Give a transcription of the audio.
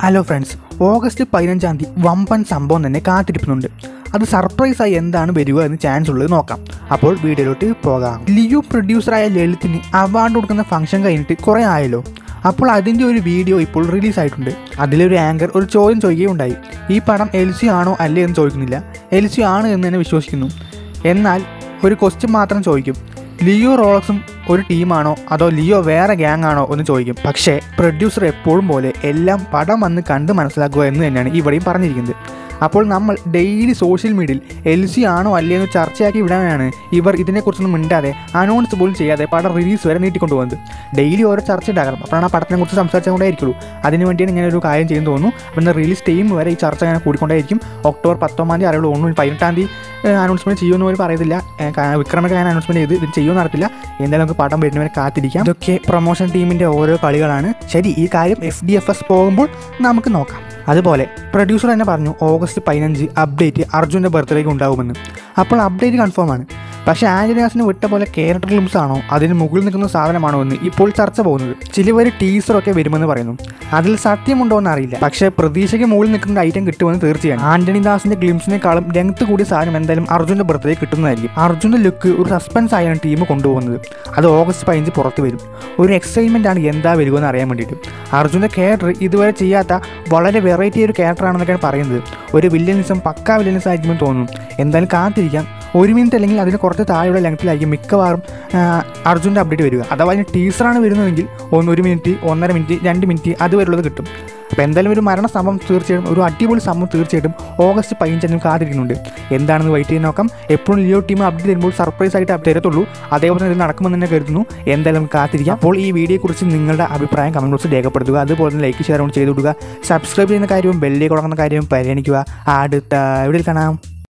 hello friends August പതിനഞ്ചാം തീയതി വമ്പൻ സംഭവം തന്നെ കാത്തിരിക്കുന്നുണ്ട് അത് സർപ്രൈസായി എന്താണ് വരിക എന്ന് ചാൻസ് ഉള്ളത് നോക്കാം അപ്പോൾ വീഡിയോയിലോട്ട് പോകാം ലിയോ പ്രൊഡ്യൂസറായ ലളിത്തിന് അവാർഡ് കൊടുക്കുന്ന ഫംഗ്ഷൻ കഴിഞ്ഞിട്ട് കുറേ ആയല്ലോ അപ്പോൾ അതിൻ്റെ ഒരു വീഡിയോ ഇപ്പോൾ റിലീസായിട്ടുണ്ട് അതിലൊരു ആങ്കർ ഒരു ചോദ്യം ചോദിക്കുകയുണ്ടായി ഈ പടം എൽ സി ആണോ അല്ലേ എന്ന് ചോദിക്കുന്നില്ല എൽ സി ആണ് എന്ന് തന്നെ വിശ്വസിക്കുന്നു എന്നാൽ ഒരു ക്വസ്റ്റ്യൻ മാത്രം ചോദിക്കും ലിയോ റോളക്സും ഒരു ടീമാണോ അതോ ലിയോ വേറെ ഗ്യാങ് ആണോ എന്ന് ചോദിക്കും പക്ഷേ പ്രൊഡ്യൂസർ എപ്പോഴും പോലെ എല്ലാം പടം വന്ന് കണ്ട് മനസ്സിലാക്കുക എന്ന് തന്നെയാണ് ഇവിടെയും പറഞ്ഞിരിക്കുന്നത് അപ്പോൾ നമ്മൾ ഡെയിലി സോഷ്യൽ മീഡിയയിൽ എൽ സി ആണോ അല്ലേ എന്ന് ചർച്ചയാക്കി വിടാനാണ് ഇവർ ഇതിനെക്കുറിച്ചൊന്നും മിണ്ടാതെ അനൗൺസ് പോലും ചെയ്യാതെ പടം റിലീസ് വരെ നീട്ടിക്കൊണ്ടുപോകുന്നത് ഡെയിലി ഓരോ ചർച്ച ഉണ്ടാകണം അപ്പോഴാണ് ആ പടത്തിനെ കുറിച്ച് സംസാരിച്ചുകൊണ്ടേയിരിക്കുള്ളൂ അതിന് വേണ്ടിയാണ് ഇങ്ങനെ ഒരു കാര്യം ചെയ്യുന്നു തോന്നുന്നു അപ്പം റിലീസ് ടൈം വരെ ഈ ചർച്ച അങ്ങനെ കൂടിക്കൊണ്ടേയിരിക്കും ഒക്ടോബർ പത്തൊമ്പതാം തീയതി അറിയുള്ളൂ ഒന്നും പതിനെട്ടാം തീയതി അനൗൺസ്മെൻറ്റ് ചെയ്യുമെന്ന് പോലും പറയത്തില്ല ഏഹ് കാ- വിക്രമൊക്കെ ഞാൻ അനൗൺസ്മെൻറ്റ് ചെയ്ത് ഇത് ചെയ്യുമെന്ന് അറിയത്തില്ല എന്തായാലും നമുക്ക് പടം വരുന്നവരെ കാത്തിരിക്കാം ഇതൊക്കെ പ്രൊമോഷൻ ടീമിൻ്റെ ഓരോ കളികളാണ് ശരി ഈ കാര്യം എഫ് ഡി എഫ് എസ് പോകുമ്പോൾ നമുക്ക് നോക്കാം അതുപോലെ പ്രൊഡ്യൂസർ തന്നെ പറഞ്ഞു ഓഗസ്റ്റ് പതിനഞ്ച് അപ്ഡേറ്റ് അർജുൻ്റെ ബർത്ത്ഡേക്ക് ഉണ്ടാകുമെന്ന് അപ്പോൾ അപ്ഡേറ്റ് കൺഫേം ആണ് പക്ഷേ ആന്റണിയാസിന് വിട്ട പോലെ ക്യാരക്ടർ ലിംസ് ആണോ അതിന് മുകളിൽ നിൽക്കുന്ന സാധനമാണോ എന്ന് ഇപ്പോൾ ചർച്ച പോകുന്നത് ചിലവർ ടീസറൊക്കെ വരുമെന്ന് പറയുന്നു അതിൽ സത്യമുണ്ടോ എന്ന് അറിയില്ല പക്ഷേ പ്രതീക്ഷയ്ക്ക് മുകളിൽ നിൽക്കുന്ന ഐറ്റം കിട്ടുമെന്ന് തീർച്ചയാണ് ആന്റണി ദാസിന്റെ ഗ്ലിംസിനേക്കാളും ലെങ്ത് കൂടിയ സാധനം എന്തായാലും അർജുന്റെ ബർത്ത്ഡേ കിട്ടുന്നതായിരിക്കും അർജുന്റെ ലുക്ക് ഒരു സസ്പെൻസ് ആയാണ് ടീം കൊണ്ടുപോകുന്നത് അത് ഓഗസ്റ്റ് പതിനഞ്ച് പുറത്ത് വരും ഒരു എക്സൈറ്റ്മെന്റ് ആണ് എന്താ വരുമെന്ന് അറിയാൻ വേണ്ടിയിട്ട് അർജുന്റെ ക്യാരക്ടർ ഇതുവരെ ചെയ്യാത്ത വളരെ വെറൈറ്റി ഒരു ക്യാരക്ടർ ആണെന്നൊക്കെയാണ് പറയുന്നത് ഒരു വില്ലനിസം പക്കാ വില്ലനിസം ആയിരിക്കുമെന്ന് തോന്നുന്നു എന്തായാലും കാത്തിരിക്കാം ഒരു മിനിറ്റ് അല്ലെങ്കിൽ അതിന് കുറച്ച് താഴെയുള്ള ലെങ്ത്തിലായിരിക്കും മിക്കവാറും ആ, അർജുൻ്റെ അപ്ഡേറ്റ് വരിക അഥവാ അതിന് ടീസറാണ് വരുന്നതെങ്കിൽ ഒന്ന് ഒരു മിനിറ്റ് ഒന്നര മിനിറ്റ് രണ്ട് മിനിറ്റ് അതുവരെയുള്ളത് കിട്ടും അപ്പോൾ എന്തായാലും ഒരു മരണ സംഭവം തീർച്ചയായിട്ടും ഒരു അടിപൊളി സംഭവം തീർച്ചയായിട്ടും ഓഗസ്റ്റ് പതിനഞ്ചിനും കാത്തിരിക്കുന്നുണ്ട് എന്താണെന്ന് വെയിറ്റ് ചെയ്ത് നോക്കാം എപ്പോഴും ലിയോ ടീം അപ്ഡേറ്റ് തരുമ്പോൾ സർപ്രൈസ് ആയിട്ട് അപ്ഡേറ്റ് തരത്തുള്ളൂ അതേപോലെ തന്നെ ഇത് നടക്കുമെന്ന് തന്നെ കരുതുന്നു എന്തായാലും നമുക്ക് കാത്തിരിക്കാം അപ്പോൾ ഈ വീഡിയോയെക്കുറിച്ച് നിങ്ങളുടെ അഭിപ്രായം കമൻറ്റ് ബോക്സിൽ രേഖപ്പെടുത്തുക അതുപോലെ തന്നെ ലൈക്ക് ഷെയർ ചെയ്ത് കൊടുക്കുക സബ്സ്ക്രൈബ് ചെയ്യുന്ന കാര്യവും ബെല്ലിലേക്ക് കൊടുക്കുന്ന കാര്യവും പരിഗണിക്കുക അടുത്ത വീഡിയോയിൽ കാണാം